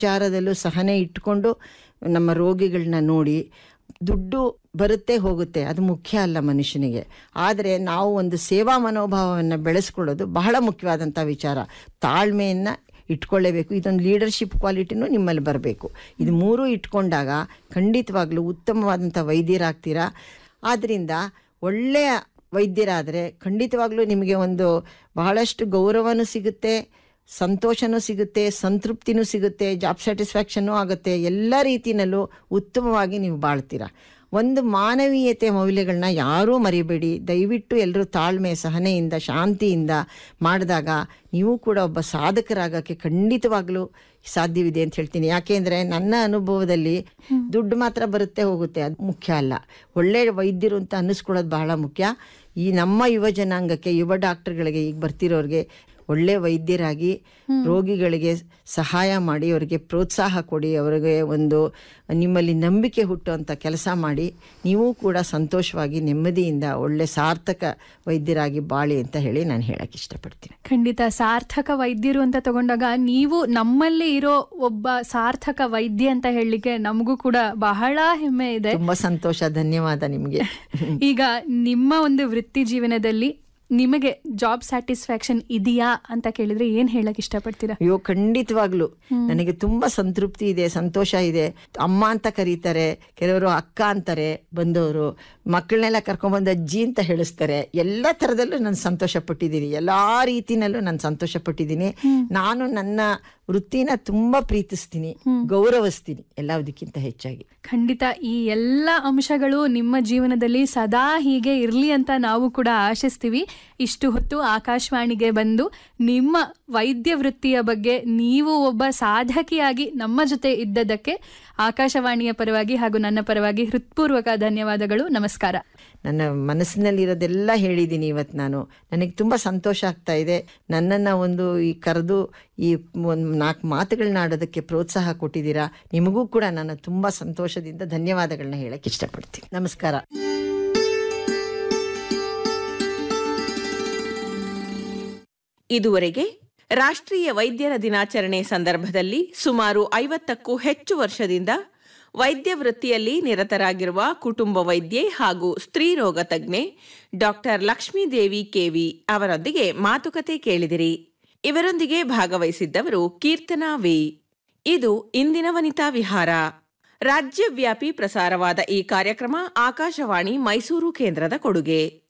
ವಿಚಾರದಲ್ಲೂ ಸಹನೆ ಇಟ್ಕೊಂಡು ನಮ್ಮ ರೋಗಿಗಳನ್ನ ನೋಡಿ ದುಡ್ಡು ಬರುತ್ತೆ ಹೋಗುತ್ತೆ ಅದು ಮುಖ್ಯ ಅಲ್ಲ ಮನುಷ್ಯನಿಗೆ ಆದರೆ ನಾವು ಒಂದು ಸೇವಾ ಮನೋಭಾವವನ್ನು ಬೆಳೆಸ್ಕೊಳ್ಳೋದು ಬಹಳ ಮುಖ್ಯವಾದಂಥ ವಿಚಾರ ತಾಳ್ಮೆಯನ್ನು ಇಟ್ಕೊಳ್ಳೇಬೇಕು ಇದೊಂದು ಲೀಡರ್ಶಿಪ್ ಕ್ವಾಲಿಟಿನೂ ನಿಮ್ಮಲ್ಲಿ ಬರಬೇಕು ಇದು ಮೂರೂ ಇಟ್ಕೊಂಡಾಗ ಖಂಡಿತವಾಗ್ಲೂ ಉತ್ತಮವಾದಂಥ ವೈದ್ಯರಾಗ್ತೀರಾ ಆದ್ದರಿಂದ ಒಳ್ಳೆಯ ವೈದ್ಯರಾದರೆ ಖಂಡಿತವಾಗ್ಲೂ ನಿಮಗೆ ಒಂದು ಬಹಳಷ್ಟು ಗೌರವನೂ ಸಿಗುತ್ತೆ ಸಂತೋಷನೂ ಸಿಗುತ್ತೆ ಸಂತೃಪ್ತಿನೂ ಸಿಗುತ್ತೆ ಜಾಬ್ ಸ್ಯಾಟಿಸ್ಫ್ಯಾಕ್ಷನ್ನೂ ಆಗುತ್ತೆ ಎಲ್ಲ ರೀತಿಯಲ್ಲೂ ಉತ್ತಮವಾಗಿ ನೀವು ಬಾಳ್ತೀರಾ ಒಂದು ಮಾನವೀಯತೆ ಮೌಲ್ಯಗಳನ್ನ ಯಾರೂ ಮರಿಬೇಡಿ ದಯವಿಟ್ಟು ಎಲ್ಲರೂ ತಾಳ್ಮೆ ಸಹನೆಯಿಂದ ಶಾಂತಿಯಿಂದ ಮಾಡಿದಾಗ ನೀವು ಕೂಡ ಒಬ್ಬ ಸಾಧಕರಾಗಕ್ಕೆ ಖಂಡಿತವಾಗ್ಲೂ ಸಾಧ್ಯವಿದೆ ಅಂತ ಹೇಳ್ತೀನಿ ಯಾಕೆಂದರೆ ನನ್ನ ಅನುಭವದಲ್ಲಿ ದುಡ್ಡು ಮಾತ್ರ ಬರುತ್ತೆ ಹೋಗುತ್ತೆ ಅದು ಮುಖ್ಯ ಅಲ್ಲ ಒಳ್ಳೆ ವೈದ್ಯರು ಅಂತ ಅನ್ನಿಸ್ಕೊಳ್ಳೋದು ಬಹಳ ಮುಖ್ಯ ಈ ನಮ್ಮ ಯುವ ಜನಾಂಗಕ್ಕೆ ಯುವ ಡಾಕ್ಟರ್ಗಳಿಗೆ ಈಗ ಬರ್ತಿರೋರಿಗೆ ಒಳ್ಳೆ ವೈದ್ಯರಾಗಿ ರೋಗಿಗಳಿಗೆ ಸಹಾಯ ಮಾಡಿ ಅವರಿಗೆ ಪ್ರೋತ್ಸಾಹ ಕೊಡಿ ಅವರಿಗೆ ಒಂದು ನಿಮ್ಮಲ್ಲಿ ನಂಬಿಕೆ ಹುಟ್ಟುವಂಥ ಕೆಲಸ ಮಾಡಿ ನೀವು ಕೂಡ ಸಂತೋಷವಾಗಿ ನೆಮ್ಮದಿಯಿಂದ ಒಳ್ಳೆ ಸಾರ್ಥಕ ವೈದ್ಯರಾಗಿ ಬಾಳಿ ಅಂತ ಹೇಳಿ ನಾನು ಹೇಳಕ್ಕೆ ಇಷ್ಟಪಡ್ತೀನಿ ಖಂಡಿತ ಸಾರ್ಥಕ ವೈದ್ಯರು ಅಂತ ತಗೊಂಡಾಗ ನೀವು ನಮ್ಮಲ್ಲಿ ಇರೋ ಒಬ್ಬ ಸಾರ್ಥಕ ವೈದ್ಯ ಅಂತ ಹೇಳಲಿಕ್ಕೆ ನಮಗೂ ಕೂಡ ಬಹಳ ಹೆಮ್ಮೆ ಇದೆ ತುಂಬ ಸಂತೋಷ ಧನ್ಯವಾದ ನಿಮಗೆ ಈಗ ನಿಮ್ಮ ಒಂದು ವೃತ್ತಿ ಜೀವನದಲ್ಲಿ ನಿಮಗೆ ಜಾಬ್ ಸ್ಯಾಟಿಸ್ಫ್ಯಾಕ್ಷನ್ ಇದೆಯಾ ಅಂತ ಕೇಳಿದ್ರೆ ಏನ್ ಹೇಳಕ್ ಇಷ್ಟಪಡ್ತೀರಾ ಅಯ್ಯೋ ಖಂಡಿತವಾಗ್ಲು ನನಗೆ ತುಂಬಾ ಸಂತೃಪ್ತಿ ಇದೆ ಸಂತೋಷ ಇದೆ ಅಮ್ಮ ಅಂತ ಕರೀತಾರೆ ಕೆಲವರು ಅಕ್ಕ ಅಂತಾರೆ ಬಂದವರು ಮಕ್ಕಳನ್ನೆಲ್ಲ ಕರ್ಕೊಂಡ್ಬಂದು ಅಜ್ಜಿ ಅಂತ ಹೇಳಿಸ್ತಾರೆ ಎಲ್ಲ ಥರದಲ್ಲೂ ನಾನು ಸಂತೋಷ ಪಟ್ಟಿದ್ದೀನಿ ಎಲ್ಲ ರೀತಿನಲ್ಲೂ ನಾನು ಸಂತೋಷ ಪಟ್ಟಿದ್ದೀನಿ ನಾನು ನನ್ನ ವೃತ್ತಿನ ತುಂಬಾ ಪ್ರೀತಿಸ್ತೀನಿ ಗೌರವಿಸ್ತೀನಿ ಎಲ್ಲದಕ್ಕಿಂತ ಹೆಚ್ಚಾಗಿ ಖಂಡಿತ ಈ ಎಲ್ಲ ಅಂಶಗಳು ನಿಮ್ಮ ಜೀವನದಲ್ಲಿ ಸದಾ ಹೀಗೆ ಇರಲಿ ಅಂತ ನಾವು ಕೂಡ ಆಶಿಸ್ತೀವಿ ಇಷ್ಟು ಹೊತ್ತು ಆಕಾಶವಾಣಿಗೆ ಬಂದು ನಿಮ್ಮ ವೈದ್ಯ ವೃತ್ತಿಯ ಬಗ್ಗೆ ನೀವು ಒಬ್ಬ ಸಾಧಕಿಯಾಗಿ ನಮ್ಮ ಜೊತೆ ಇದ್ದದಕ್ಕೆ ಆಕಾಶವಾಣಿಯ ಪರವಾಗಿ ಹಾಗೂ ನನ್ನ ಪರವಾಗಿ ಹೃತ್ಪೂರ್ವಕ ಧನ್ಯವಾದಗಳು ನಮಸ್ಕಾರ ನನ್ನ ಮನಸ್ಸಿನಲ್ಲಿರೋದೆಲ್ಲ ಹೇಳಿದ್ದೀನಿ ಇವತ್ತು ನಾನು ನನಗೆ ತುಂಬ ಸಂತೋಷ ಆಗ್ತಾ ಇದೆ ನನ್ನನ್ನು ಒಂದು ಈ ಕರೆದು ಈ ಒಂದು ನಾಲ್ಕು ಮಾತುಗಳನ್ನ ಆಡೋದಕ್ಕೆ ಪ್ರೋತ್ಸಾಹ ಕೊಟ್ಟಿದ್ದೀರಾ ನಿಮಗೂ ಕೂಡ ನಾನು ತುಂಬ ಸಂತೋಷದಿಂದ ಧನ್ಯವಾದಗಳನ್ನ ಹೇಳಕ್ಕೆ ಇಷ್ಟಪಡ್ತೀನಿ ನಮಸ್ಕಾರ ಇದುವರೆಗೆ ರಾಷ್ಟ್ರೀಯ ವೈದ್ಯರ ದಿನಾಚರಣೆ ಸಂದರ್ಭದಲ್ಲಿ ಸುಮಾರು ಐವತ್ತಕ್ಕೂ ಹೆಚ್ಚು ವರ್ಷದಿಂದ ವೈದ್ಯ ವೃತ್ತಿಯಲ್ಲಿ ನಿರತರಾಗಿರುವ ಕುಟುಂಬ ವೈದ್ಯೆ ಹಾಗೂ ಸ್ತ್ರೀರೋಗ ತಜ್ಞೆ ಡಾಕ್ಟರ್ ಲಕ್ಷ್ಮೀದೇವಿ ಕೆವಿ ಅವರೊಂದಿಗೆ ಮಾತುಕತೆ ಕೇಳಿದಿರಿ ಇವರೊಂದಿಗೆ ಭಾಗವಹಿಸಿದ್ದವರು ಕೀರ್ತನಾ ವಿ ಇದು ಇಂದಿನ ವನಿತಾ ವಿಹಾರ ರಾಜ್ಯವ್ಯಾಪಿ ಪ್ರಸಾರವಾದ ಈ ಕಾರ್ಯಕ್ರಮ ಆಕಾಶವಾಣಿ ಮೈಸೂರು ಕೇಂದ್ರದ ಕೊಡುಗೆ